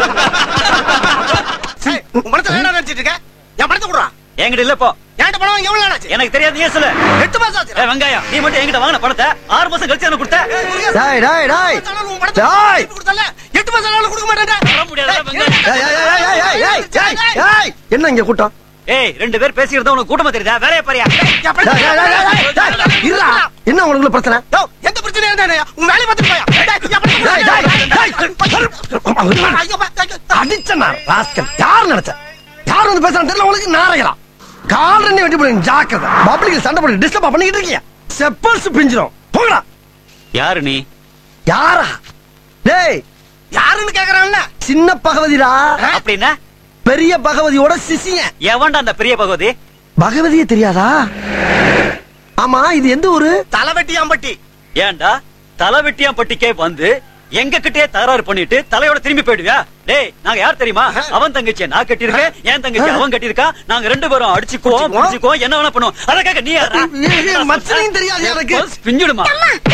ஏய், உன் பணத்தை வேணாம் நினைச்சிட்டு இருக்க என் பணத்தை கொடுறா என்கிட்ட இல்ல இப்போ என்கிட்ட பணம் வாங்கி எவ்வளவு நாள் ஆச்சு எனக்கு தெரியாது நீ சொல்லு எட்டு மாசம் ஆச்சு ஏய் வெங்காயம் நீ மட்டும் என்கிட்ட வாங்கின பணத்தை ஆறு மாசம் கழிச்சு எனக்கு கொடுத்த டேய் டேய் டேய் உன் பணத்தை டேய் கொடுத்தல எட்டு மாசம் ஆனாலும் கொடுக்க மாட்டேன் வர முடியாதுடா, வெங்காயம். ஏய், ஏய், ஏய், ஏய், ஏய், ஏய், ஏய், ஏய், என்ன இங்க கூட்டம் ஏய் ரெண்டு பேர் பேசிக்கிறதா உனக்கு கூட்டமா தெரியுதா வேலைய பாரியா டேய், டேய், டேய், டேய், டேய், இருடா. என்ன உங்களுக்குள்ள பிரச்சனை யோ, எந்த பிரச்சனையும் இருந்தானே உன் வேலையை பார்த்துட்டு போயா டேய், என் பணத்தை டேய், டேய், டேய். ஐயோ, பா, ஐயோ. அடிச்ச நான் ராஸ்கல் யார் நினைச்ச யார் வந்து பேசுறான்னு தெரியல உங்களுக்கு நாரைகளா கால் ரெண்டு வெட்டி போடுங்க ஜாக்கிரதை பப்ளிக் சண்டை போட்டு டிஸ்டர்ப் பண்ணிக்கிட்டு இருக்கீங்க செப்பல்ஸ் பிஞ்சிரும் போங்கடா யாரு நீ யாரா டேய் யாருன்னு கேக்குறான்ல சின்ன பகவதிடா அப்படின்னா பெரிய பகவதியோட சிசிங்க எவன்டா அந்த பெரிய பகவதி பகவதியே தெரியாதா ஆமா இது எந்த ஊரு தலைவெட்டியாம்பட்டி ஏன்டா தலை வெட்டியாம் பட்டிக்கே வந்து எங்க கிட்டே தகராறு பண்ணிட்டு தலையோட திரும்பி போயிடுவியா டேய் நாங்க யார் தெரியுமா அவன் தங்கச்சியை நான் கட்டியிருக்கேன் என் தங்கச்சி அவன் கட்டியிருக்கா நாங்க ரெண்டு பேரும் அடிச்சுக்குவோம் அடிச்சுக்குவோம். பிடிச்சுக்குவோம் என்ன வேணா பண்ணுவோம் அதற்காக நீ யாரா ஏய், ஏய், மச்சனையும் தெரியாது எனக்கு. பிஞ்சுடுமா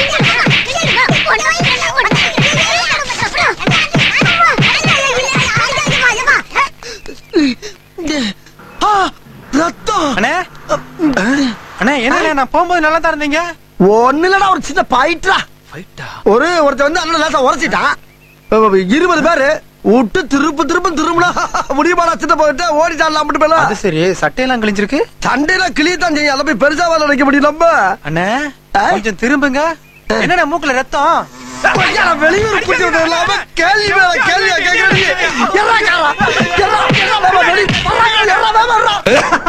ஆ, ரத்தம் அண்ணே அண்ணே என்ன நான் போகும்போது நல்லா தான் இருந்தீங்க ஒண்ணு இல்லடா ஒரு சின்ன பாயிட்டா ஒரு ஒருத்தன் வந்து அண்ணன் லேசா உரைச்சிட்டான் அஹ் இருபது பேரு விட்டு திருப்பு திரும்ப திரும்பினா முடியுமாடா சின்ன போயிட்டு ஓடிட்டான் மட்டும் பேல அது சரி சட்டையெல்லாம் கிழிஞ்சிருக்கு சண்டையில கிளியத்தான் செய்யும் அதை போய் பெருசா வேலை நினைக்க முடியும் நம்ம அண்ணே ஆ? கொஞ்சம் திரும்புங்க என்னண்ணே மூக்குல ரத்தம் ஐயா, நான் வெளியூர் கூட்டி விட்டு இல்லாம கேள்வி மேல கேள்வியா கேட்கறீங்க. எர்ரா காரா, எர்ரா, எர்ரா, வேமா, வெளி- வர்றா, எர்ரா, வேமா, வர்றா.